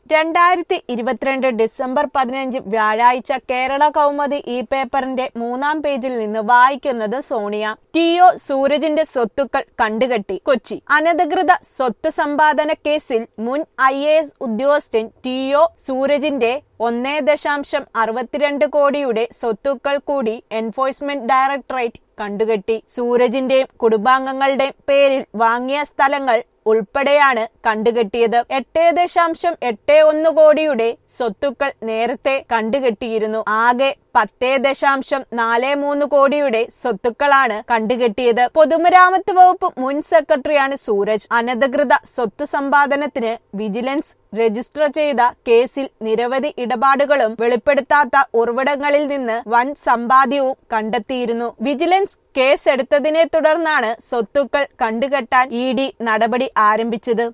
രണ്ടായിരത്തി ഇരുപത്തിരണ്ട് ഡിസംബർ പതിനഞ്ച് വ്യാഴാഴ്ച കേരള കൗമുദി ഈ പേപ്പറിന്റെ മൂന്നാം പേജിൽ നിന്ന് വായിക്കുന്നത് സോണിയ ടി ഒ സൂരജിന്റെ സ്വത്തുക്കൾ കണ്ടുകെട്ടി കൊച്ചി അനധികൃത സ്വത്ത് സമ്പാദന കേസിൽ മുൻ ഐ എ എസ് ഉദ്യോഗസ്ഥൻ ടി ഒ സൂരജിന്റെ ഒന്നേ ദശാംശം അറുപത്തിരണ്ട് കോടിയുടെ സ്വത്തുക്കൾ കൂടി എൻഫോഴ്സ്മെന്റ് ഡയറക്ടറേറ്റ് കണ്ടുകെട്ടി സൂരജിന്റെയും കുടുംബാംഗങ്ങളുടെയും പേരിൽ വാങ്ങിയ സ്ഥലങ്ങൾ ഉൾപ്പെടെയാണ് കണ്ടുകെട്ടിയത് എട്ട് ദശാംശം എട്ട് ഒന്ന് കോടിയുടെ സ്വത്തുക്കൾ നേരത്തെ കണ്ടുകെട്ടിയിരുന്നു ആകെ പത്തേ ദശാംശം നാല് മൂന്ന് കോടിയുടെ സ്വത്തുക്കളാണ് കണ്ടുകെട്ടിയത് പൊതുമരാമത്ത് വകുപ്പ് മുൻ സെക്രട്ടറിയാണ് സൂരജ് അനധികൃത സ്വത്ത് സമ്പാദനത്തിന് വിജിലൻസ് രജിസ്റ്റർ ചെയ്ത കേസിൽ നിരവധി ഇടപാടുകളും വെളിപ്പെടുത്താത്ത ഉറവിടങ്ങളിൽ നിന്ന് വൻ സമ്പാദ്യവും കണ്ടെത്തിയിരുന്നു വിജിലൻസ് കേസ് എടുത്തതിനെ തുടർന്നാണ് സ്വത്തുക്കൾ കണ്ടുകെട്ടാൻ ഇ ഡി നടപടി ആരംഭിച്ചത്